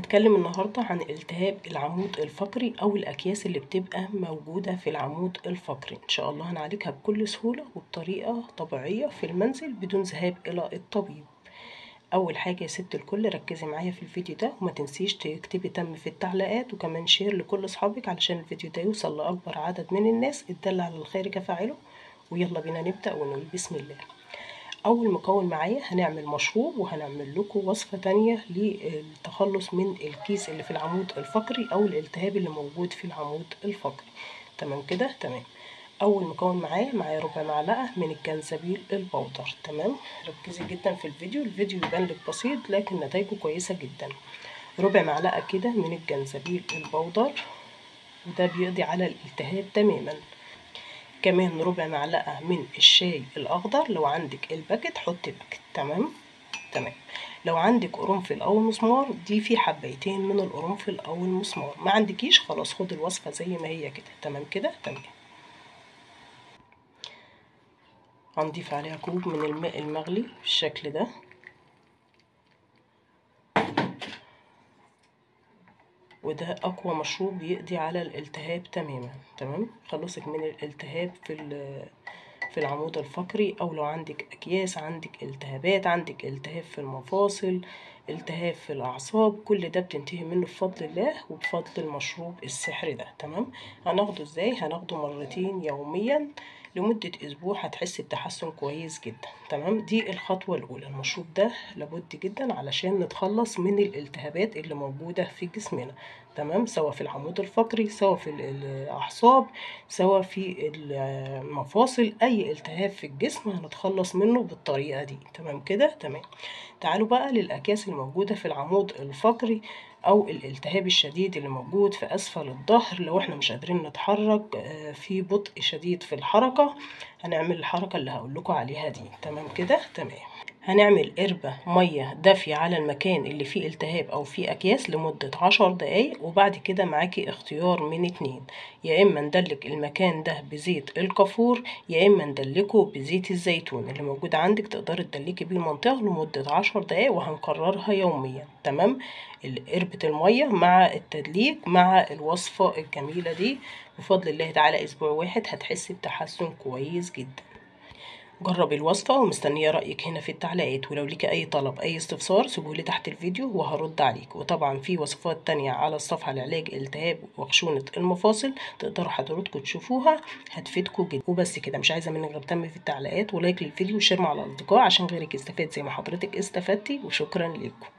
هنتكلم النهاردة عن التهاب العمود الفقري أو الأكياس اللي بتبقى موجودة في العمود الفقري إن شاء الله هنعالجها بكل سهولة وبطريقة طبيعية في المنزل بدون ذهاب إلى الطبيب أول حاجة يا ست الكل ركزي معايا في الفيديو ده وما تنسيش تكتبي تم في التعليقات وكمان شير لكل أصحابك علشان الفيديو ده يوصل لأكبر عدد من الناس الدل على الخير كفاعله ويلا بينا نبدأ ونقول بسم الله اول مكون معايا هنعمل مشروب وهنعمل لكم وصفة تانية للتخلص من الكيس اللي في العمود الفقري او الالتهاب اللي موجود في العمود الفقري تمام كده تمام اول مكون معايا معايا ربع معلقة من الجنزبيل البودر تمام ركزي جدا في الفيديو الفيديو يبان لك بسيط لكن نتائجه كويسة جدا ربع معلقة كده من الجنزبيل البودر وده بيقضي على الالتهاب تماما كمان ربع معلقة من الشاي الأخضر لو عندك الباكت حطي باكت تمام تمام لو عندك قرنفل أو مسمار دي في حبيتين من القرنفل أو المسمار ما عندكيش خلاص خد الوصفة زي ما هي كده تمام كده تمام هنضيف عليها كوب من الماء المغلي بالشكل ده وده اقوى مشروب يقضي على الالتهاب تماما تمام خلصك من الالتهاب في في العمود الفقري او لو عندك اكياس عندك التهابات عندك التهاب في المفاصل التهاب في الاعصاب كل ده بتنتهي منه بفضل الله وبفضل المشروب السحري ده تمام هناخده ازاي هناخده مرتين يوميا لمدة أسبوع هتحسي بتحسن كويس جدا تمام دي الخطوة الأولى المشروب ده لابد جدا علشان نتخلص من الالتهابات اللي موجودة في جسمنا تمام سواء في العمود الفقري سواء في الأعصاب سواء في المفاصل أي التهاب في الجسم هنتخلص منه بالطريقة دي تمام كده تمام تعالوا بقى للأكياس اللي موجودة في العمود الفقري او الالتهاب الشديد اللي موجود في اسفل الظهر لو احنا مش قادرين نتحرك في بطء شديد في الحركة هنعمل الحركة اللي هقول لكم عليها دي تمام كده تمام هنعمل قربة مية دافية على المكان اللي فيه التهاب أو فيه أكياس لمدة عشر دقايق وبعد كده معاكي اختيار من اتنين يا إما ندلك المكان ده بزيت الكافور يا إما ندلكه بزيت الزيتون اللي موجود عندك تقدري تدلكي بيه المنطقة لمدة عشر دقايق وهنكررها يوميا تمام قربة المية مع التدليك مع الوصفة الجميلة دي بفضل الله تعالى أسبوع واحد هتحسي بتحسن كويس جدا جربي الوصفة ومستنية رأيك هنا في التعليقات ولو ليك أي طلب أي استفسار سيبولي تحت الفيديو وهرد عليك وطبعا في وصفات تانية على الصفحة لعلاج التهاب وخشونة المفاصل تقدروا حضراتكم تشوفوها هتفيدكم جدا وبس كده مش عايزة منك غير تم في التعليقات ولايك للفيديو وشير مع الأصدقاء عشان غيرك يستفاد زي ما حضرتك استفدتي وشكرا لكم